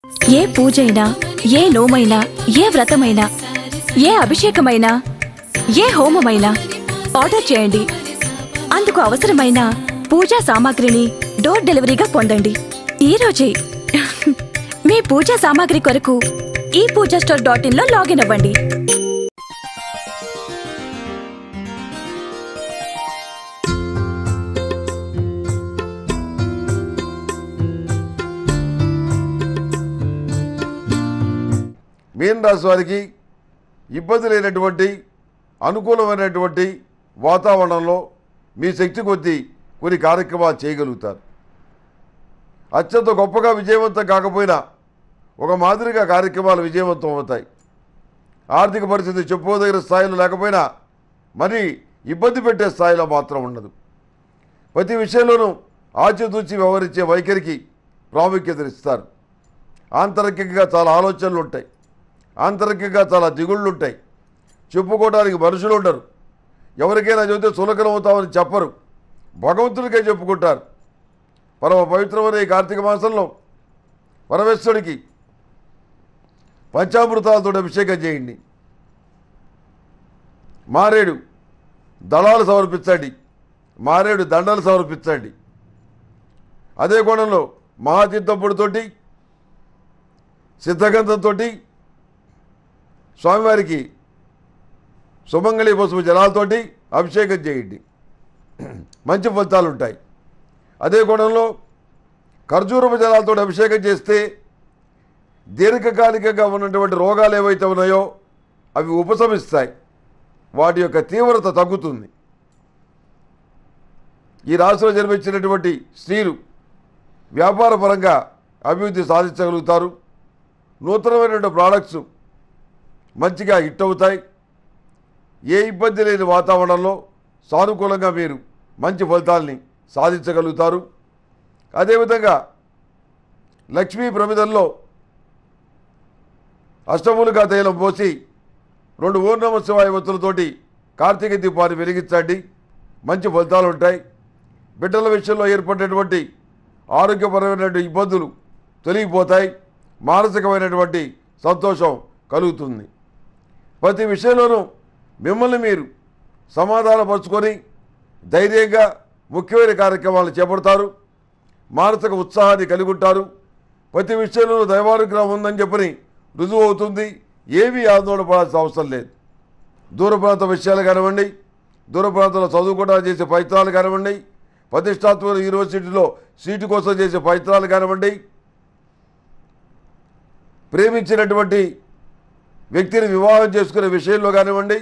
ఏ పూజైనా ఏ నోమైనా ఏ వ్రతమైనా ఏ అభిషేకమైనా ఏ హోమమైనా ఆర్డర్ చేయండి అందుకు అవసరమైన పూజా సామాగ్రిని డోర్ డెలివరీగా పొందండి ఈ రోజే మీ పూజా సామాగ్రి కొరకు ఈ పూజా స్టోర్ డాట్ ఇన్ లో లాగిన్ అవ్వండి మీన రాశి వారికి ఇబ్బంది లేనటువంటి అనుకూలమైనటువంటి వాతావరణంలో మీ శక్తి కొద్దీ కొన్ని కార్యక్రమాలు చేయగలుగుతారు అత్యంత గొప్పగా విజయవంతం కాకపోయినా ఒక మాదిరిగా కార్యక్రమాలు విజయవంతం అవుతాయి ఆర్థిక పరిస్థితి చెప్పుకోదగిన స్థాయిలో లేకపోయినా మరీ ఇబ్బంది పెట్టే స్థాయిలో మాత్రం ఉండదు ప్రతి విషయంలోనూ ఆచితూచి వ్యవహరించే వైఖరికి ప్రాముఖ్యతనిస్తారు ఆంతరికంగా చాలా ఆలోచనలు ఉంటాయి ఆంతరికంగా చాలా దిగుళ్ళు ఉంటాయి చెప్పుకోవడానికి మనుషులు ఉండరు ఎవరికైనా చెబితే సులకనం అవుతామని చెప్పరు భగవంతుడికే చెప్పుకుంటారు పరమ పవిత్రమైన ఈ కార్తీక మాసంలో పరమేశ్వరుడికి పంచామృతాలతో అభిషేకం చేయండి మారేడు దళాలు సమర్పించండి మారేడు దండలు సమర్పించండి అదే కోణంలో మహాతీర్థపుడితోటి సిద్ధగంధంతో స్వామివారికి సుమంగళి పసుపు జలాలతోటి అభిషేకం చేయండి మంచి ఫలితాలు ఉంటాయి అదే కోణంలో ఖర్జూరపు జలాలతో అభిషేకం చేస్తే దీర్ఘకాలికంగా ఉన్నటువంటి రోగాలు ఏవైతే ఉన్నాయో అవి ఉపశమిస్తాయి వాటి యొక్క తీవ్రత తగ్గుతుంది ఈ రాశిలో జన్మించినటువంటి స్త్రీలు వ్యాపార పరంగా అభివృద్ధి సాధించగలుగుతారు నూతనమైనటువంటి ప్రోడక్ట్స్ మంచిగా హిట్ అవుతాయి ఏ ఇబ్బంది లేని వాతావరణంలో సానుకూలంగా మీరు మంచి ఫలితాల్ని సాధించగలుగుతారు అదేవిధంగా లక్ష్మీ ప్రమిదల్లో అష్టములుగా తైలం పోసి రెండు ఓం నమ శివాయ ఒత్తులతోటి కార్తీక దీపాన్ని వెలిగించండి మంచి ఫలితాలు ఉంటాయి బిడ్డల విషయంలో ఏర్పడినటువంటి ఆరోగ్యపరమైనటువంటి ఇబ్బందులు తొలగిపోతాయి మానసికమైనటువంటి సంతోషం కలుగుతుంది ప్రతి విషయంలోనూ మిమ్మల్ని మీరు సమాధానపరుచుకొని ధైర్యంగా ముఖ్యమైన కార్యక్రమాలు చేపడతారు మానసిక ఉత్సాహాన్ని కలిగి ఉంటారు ప్రతి విషయంలోనూ దైవానుగ్రహం ఉందని చెప్పని రుజువు అవుతుంది ఏమీ ఆందోళన పడాల్సిన అవసరం లేదు దూర ప్రాంత విషయాలు కానివ్వండి దూర ప్రాంతంలో చదువుకోవడానికి చేసే ప్రయత్నాలు కానివ్వండి ప్రతిష్టాత్మక యూనివర్సిటీలో సీటు కోసం చేసే ప్రయత్నాలు కానివ్వండి ప్రేమించినటువంటి వ్యక్తిని వివాహం చేసుకునే విషయంలో కానివ్వండి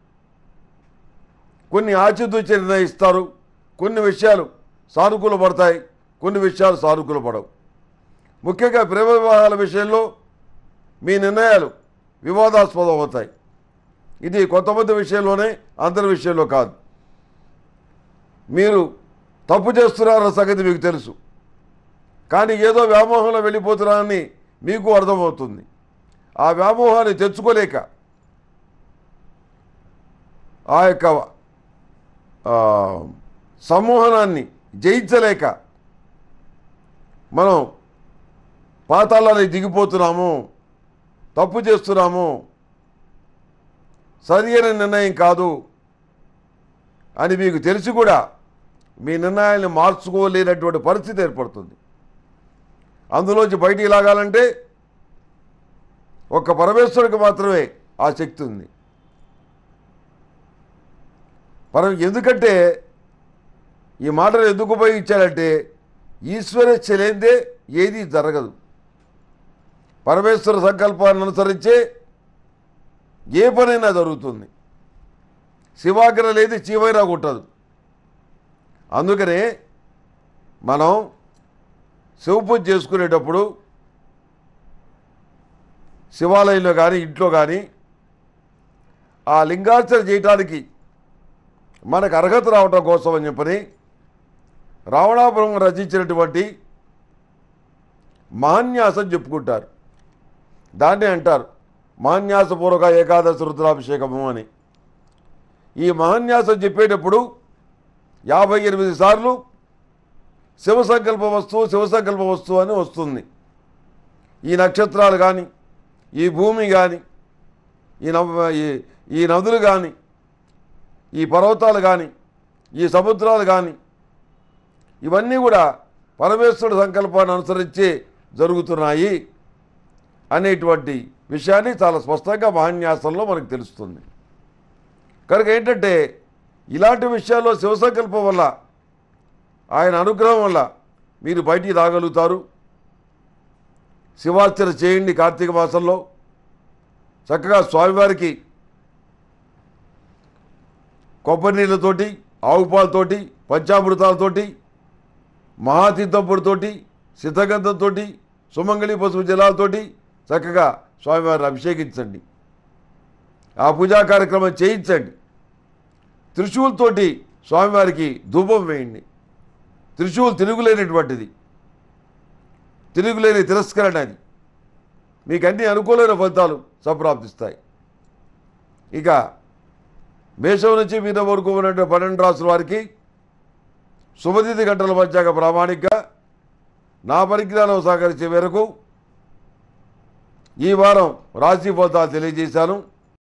కొన్ని ఆచితూచి నిర్ణయిస్తారు కొన్ని విషయాలు సానుకూల పడతాయి కొన్ని విషయాలు సానుకూల పడవు ముఖ్యంగా ప్రేమ వివాహాల విషయంలో మీ నిర్ణయాలు వివాదాస్పదం అవుతాయి ఇది కొంతమంది విషయంలోనే అందరి విషయంలో కాదు మీరు తప్పు చేస్తున్నారన్న సంగతి మీకు తెలుసు కానీ ఏదో వ్యామోహంలో వెళ్ళిపోతున్నారని మీకు అర్థమవుతుంది ఆ వ్యామోహాన్ని తెచ్చుకోలేక ఆ యొక్క ఆ, సమ్మోహనాన్ని జయించలేక మనం పాతాళానికి దిగిపోతున్నాము తప్పు చేస్తున్నాము సరి అయిన నిర్ణయం కాదు అని మీకు తెలిసి కూడా మీ నిర్ణయాన్ని మార్చుకోలేనటువంటి పరిస్థితి ఏర్పడుతుంది అందులోంచి బయటికి లాగాలంటే ఒక్క పరమేశ్వరుడికి మాత్రమే ఆ శక్తి ఉంది పరం ఎందుకంటే ఈ మాటలు ఎందుకు ఉపయోగించారంటే ఈశ్వరేచ్ఛ లేనిదే ఏది జరగదు పరమేశ్వర సంకల్పాన్ని అనుసరించే ఏ పనైనా జరుగుతుంది శివాగ్ర లేదు చీమైనా కుట్టదు అందుకనే మనం శివపూజ చేసుకునేటప్పుడు శివాలయంలో కానీ ఇంట్లో కానీ ఆ లింగార్చన చేయటానికి మనకు అర్హత రావటం కోసం అని చెప్పని రావణాపురం రచించినటువంటి మహాన్యాసం చెప్పుకుంటారు దాన్నే అంటారు మహాన్యాసపూర్వక ఏకాదశి రుద్రాభిషేకము అని ఈ మహాన్యాసం చెప్పేటప్పుడు యాభై ఎనిమిది సార్లు శివ సంకల్ప వస్తువు శివ సంకల్ప వస్తువు అని వస్తుంది ఈ నక్షత్రాలు కానీ ఈ భూమి కానీ ఈ నవ ఈ- ఈ నదులు కానీ ఈ పర్వతాలు కానీ ఈ సముద్రాలు కానీ ఇవన్నీ కూడా పరమేశ్వరుడు సంకల్పాన్ని అనుసరించి జరుగుతున్నాయి అనేటువంటి విషయాన్ని చాలా స్పష్టంగా మహాన్యాసంలో మనకు తెలుస్తుంది కనుక ఏంటంటే ఇలాంటి విషయాల్లో శివసంకల్పం వల్ల ఆయన అనుగ్రహం వల్ల మీరు బయటికి రాగలుగుతారు శివార్చన చేయండి కార్తీక మాసంలో చక్కగా స్వామివారికి కొబ్బరి నీళ్ళతోటి ఆవు పాలతోటి పంచామృతాలతోటి మహాతీర్థంపుడితోటి సిద్ధగంధంతో సుమంగళి పసుపు జలాలతోటి చక్కగా స్వామివారిని అభిషేకించండి ఆ పూజా కార్యక్రమం చేయించండి త్రిశూలతోటి స్వామివారికి ధూపం వేయండి త్రిశూల్ తిరుగులేనటువంటిది తిరుగులేని తిరస్కరణ అది మీకు అన్ని అనుకూలమైన ఫలితాలు సంప్రాప్తిస్తాయి ఇక మేషం నుంచి మీద వరకు ఉన్నటువంటి పన్నెండు రాసుల వారికి శుభతిథి గంటల మధ్యాక ప్రామాణికగా నా పరిజ్ఞానం సహకరించే మేరకు ఈ వారం రాశి ఫలితాలు తెలియజేశాను